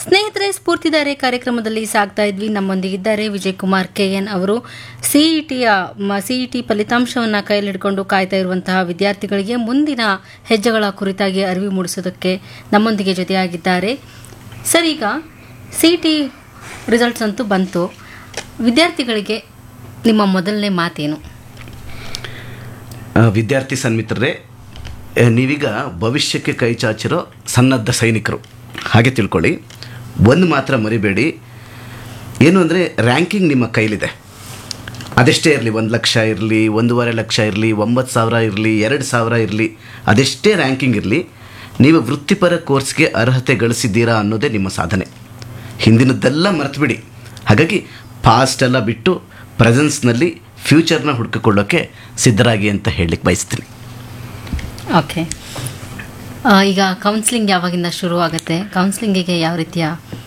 ಸ್ನೇಹಿತರೆ ಸ್ಫೂರ್ತಿದಾರೆ ಕಾರ್ಯಕ್ರಮದಲ್ಲಿ ಸಾಗ್ತಾ ಇದ್ವಿ ನಮ್ಮೊಂದಿಗಿದ್ದಾರೆ ವಿಜಯ್ ಕುಮಾರ್ ಕೆಎನ್ ಅವರು ಸಿಇಟಿಯ ಸಿಇಟಿ ಫಲಿತಾಂಶವನ್ನು ಕೈಯಲ್ಲಿಡ್ಕೊಂಡು ಕಾಯ್ತಾ ಇರುವಂತಹ ವಿದ್ಯಾರ್ಥಿಗಳಿಗೆ ಮುಂದಿನ ಹೆಜ್ಜೆಗಳ ಕುರಿತಾಗಿ ಅರಿವು ಮೂಡಿಸೋದಕ್ಕೆ ನಮ್ಮೊಂದಿಗೆ ಜೊತೆಯಾಗಿದ್ದಾರೆ ಸರ್ ಈಗ ಸಿಇಟಿ ರಿಸಲ್ಟ್ಸ್ ಅಂತೂ ಬಂತು ವಿದ್ಯಾರ್ಥಿಗಳಿಗೆ ನಿಮ್ಮ ಮೊದಲನೇ ಮಾತೇನು ಆ, ವಿದ್ಯಾರ್ಥಿ ಸನ್ಮಿತ್ರರೇ ಆ, ನೀವೀಗ ಭವಿಷ್ಯಕ್ಕೆ ಕೈ ಚಾಚಿರೋ ಸನ್ನದ್ಧ ಸೈನಿಕರು ಹಾಗೆ ತಿಳ್ಕೊಳ್ಳಿ ಒಂದು ಮಾತ್ರ ಮರಿಬೇಡಿ ಏನು ಅಂದರೆ ರ್ಯಾಂಕಿಂಗ್ ನಿಮ್ಮ ಕೈಲಿದೆ ಅದೆಷ್ಟೇ ಇರಲಿ ಒಂದು ಲಕ್ಷ ಇರಲಿ ಒಂದೂವರೆ ಲಕ್ಷ ಇರಲಿ ಒಂಬತ್ತು ಸಾವಿರ ಇರಲಿ ಎರಡು ಸಾವಿರ ಇರಲಿ ಅದೆಷ್ಟೇ ರ್ಯಾಂಕಿಂಗ್ ಇರಲಿ ನೀವು ವೃತ್ತಿಪರ ಕೋರ್ಸ್ಗೆ ಅರ್ಹತೆ ಗಳಿಸಿದ್ದೀರಾ ಅನ್ನೋದೇ ನಿಮ್ಮ ಸಾಧನೆ ಹಿಂದಿನದ್ದೆಲ್ಲ ಮರೆತುಬಿಡಿ ಹಾಗಾಗಿ ಪಾಸ್ಟ್ ಎಲ್ಲ ಬಿಟ್ಟು ಪ್ರೆಸೆನ್ಸ್ನಲ್ಲಿ ಫ್ಯೂಚರ್ನ ಹುಡುಕಿಕೊಳ್ಳೋಕ್ಕೆ ಸಿದ್ಧರಾಗಿ ಅಂತ ಹೇಳಲಿಕ್ಕೆ ಬಯಸ್ತೀನಿ ಓಕೆ ಈಗ ಕೌನ್ಸಿಲಿಂಗ್ ಯಾವಾಗಿಂದ ಶುರು ಆಗುತ್ತೆ ಕೌನ್ಸಿಲಿಂಗಿಗೆ ಯಾವ ರೀತಿಯ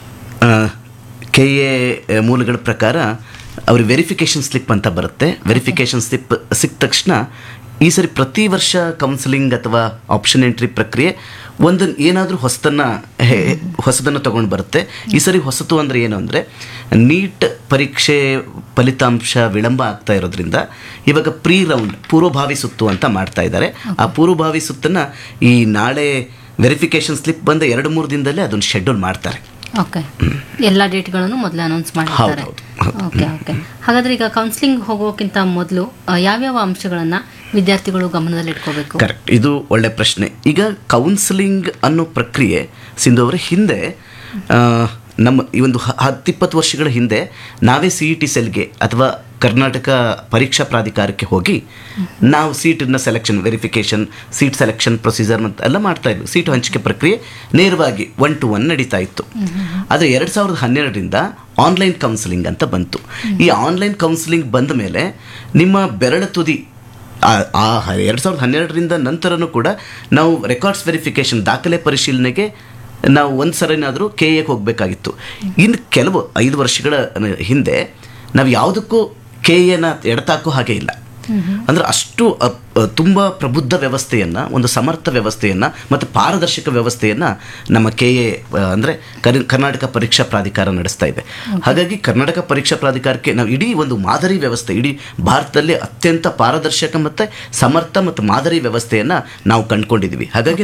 ಕೆ ಎ ಮೂಲಗಳ ಪ್ರಕಾರ ಅವ್ರಿಗೆ ವೆರಿಫಿಕೇಷನ್ ಸ್ಲಿಪ್ ಅಂತ ಬರುತ್ತೆ ವೆರಿಫಿಕೇಷನ್ ಸ್ಲಿಪ್ ಸಿಕ್ಕ ತಕ್ಷಣ ಈ ಸರಿ ಪ್ರತಿ ವರ್ಷ ಕೌನ್ಸಿಲಿಂಗ್ ಅಥವಾ ಆಪ್ಷನ್ ಎಂಟ್ರಿ ಪ್ರಕ್ರಿಯೆ ಒಂದು ಏನಾದರೂ ಹೊಸದನ್ನು ಹೊಸದನ್ನು ತಗೊಂಡು ಬರುತ್ತೆ ಈ ಸರಿ ಹೊಸತು ಅಂದರೆ ಏನು ಅಂದರೆ ನೀಟ್ ಪರೀಕ್ಷೆ ಫಲಿತಾಂಶ ವಿಳಂಬ ಆಗ್ತಾ ಇರೋದ್ರಿಂದ ಇವಾಗ ಪ್ರೀ ರೌಂಡ್ ಪೂರ್ವಭಾವಿ ಸುತ್ತು ಅಂತ ಮಾಡ್ತಾ ಇದ್ದಾರೆ ಆ ಪೂರ್ವಭಾವಿ ಸುತ್ತನ್ನು ಈ ನಾಳೆ ವೆರಿಫಿಕೇಷನ್ ಸ್ಲಿಪ್ ಬಂದ ಎರಡು ಮೂರು ದಿನದಲ್ಲೇ ಅದನ್ನು ಶೆಡ್ಯೂಲ್ ಮಾಡ್ತಾರೆ ಓಕೆ ಎಲ್ಲ ಡೇಟ್ಗಳನ್ನು ಮೊದಲು ಅನೌನ್ಸ್ ಮಾಡಿರ್ತಾರೆ ಹೌದು, ಹೌದು. ಓಕೆ ಓಕೆ ಹಾಗಾದ್ರೆ ಈಗ ಕೌನ್ಸಿಲಿಂಗ್ ಹೋಗೋಕ್ಕಿಂತ ಮೊದಲು ಯಾವ್ಯಾವ ಅಂಶಗಳನ್ನ ವಿದ್ಯಾರ್ಥಿಗಳು ಗಮನದಲ್ಲಿಟ್ಕೋಬೇಕು ಕರೆಕ್ಟ್ ಇದು ಒಳ್ಳೆ ಪ್ರಶ್ನೆ ಈಗ ಕೌನ್ಸಿಲಿಂಗ್ ಅನ್ನೋ ಪ್ರಕ್ರಿಯೆ ಸಿಂಧು ಅವರ ಹಿಂದೆ ಆ, ನಮ್ಮ ಈ ಒಂದು ಹ- ಹತ್ತಿಪ್ಪತ್ತು ವರ್ಷಗಳ ಹಿಂದೆ ನಾವೇ ಸಿ ಇ ಟಿ ಸೆಲ್ಗೆ ಅಥವಾ ಕರ್ನಾಟಕ ಪರೀಕ್ಷಾ ಪ್ರಾಧಿಕಾರಕ್ಕೆ ಹೋಗಿ ನಾವು ಸೀಟನ್ನು selection verification seat selection procedure ಅಂತ ಎಲ್ಲ ಮಾಡ್ತಾ ಇದ್ವಿ ಸೀಟು ಹಂಚಿಕೆ ಪ್ರಕ್ರಿಯೆ ನೇರವಾಗಿ ಒನ್ ಟು ಒನ್ ನಡೀತಾ ಇತ್ತು ಆದರೆ ಎರಡು ಸಾವಿರದ ಹನ್ನೆರಡರಿಂದ ಆನ್ಲೈನ್ ಕೌನ್ಸಿಲಿಂಗ್ ಅಂತ ಬಂತು ಈ ಆನ್ಲೈನ್ ಕೌನ್ಸಿಲಿಂಗ್ ಬಂದ ಮೇಲೆ ನಿಮ್ಮ ಬೆರಳ ತುದಿ ಆ- ಆ ಎರಡು ಸಾವಿರದ ಹನ್ನೆರಡರಿಂದ ನಂತರನೂ ಕೂಡ ನಾವು ರೆಕಾರ್ಡ್ಸ್ ವೆರಿಫಿಕೇಷನ್ ದಾಖಲೆ ಪರಿಶೀಲನೆಗೆ ನಾವು ಒಂದು ಸರಿನಾದರೂ ಕೆ ಎಗೆ ಹೋಗಬೇಕಾಗಿತ್ತು ಇನ್ನು ಕೆಲವು ಐದು ವರ್ಷಗಳ ಹಿಂದೆ ನಾವು ಯಾವುದಕ್ಕೂ ಕೆ ಎನ ಎಡತಾಕೋ ಹಾಗೆ ಇಲ್ಲ ಅಂದ್ರೆ ಅಷ್ಟು ಅಪ್- ತುಂಬ ಪ್ರಬುದ್ಧ ವ್ಯವಸ್ಥೆಯನ್ನು ಒಂದು ಸಮರ್ಥ ವ್ಯವಸ್ಥೆಯನ್ನು ಮತ್ತು ಪಾರದರ್ಶಕ ವ್ಯವಸ್ಥೆಯನ್ನು ನಮ್ಮ ಕೆ ಎ ಅಂದರೆ ಕರ್ನಾಟಕ ಪರೀಕ್ಷಾ ಪ್ರಾಧಿಕಾರ ನಡೆಸ್ತಾ ಇದೆ ಹಾಗಾಗಿ ಕರ್ನಾಟಕ ಪರೀಕ್ಷಾ ಪ್ರಾಧಿಕಾರಕ್ಕೆ ನಾವು ಇಡೀ ಒಂದು ಮಾದರಿ ವ್ಯವಸ್ಥೆ ಇಡೀ ಭಾರತದಲ್ಲಿ ಅತ್ಯಂತ ಪಾರದರ್ಶಕ ಮತ್ತು ಸಮರ್ಥ ಮತ್ತು ಮಾದರಿ ವ್ಯವಸ್ಥೆಯನ್ನು ನಾವು ಕಂಡುಕೊಂಡಿದ್ದೀವಿ ಹಾಗಾಗಿ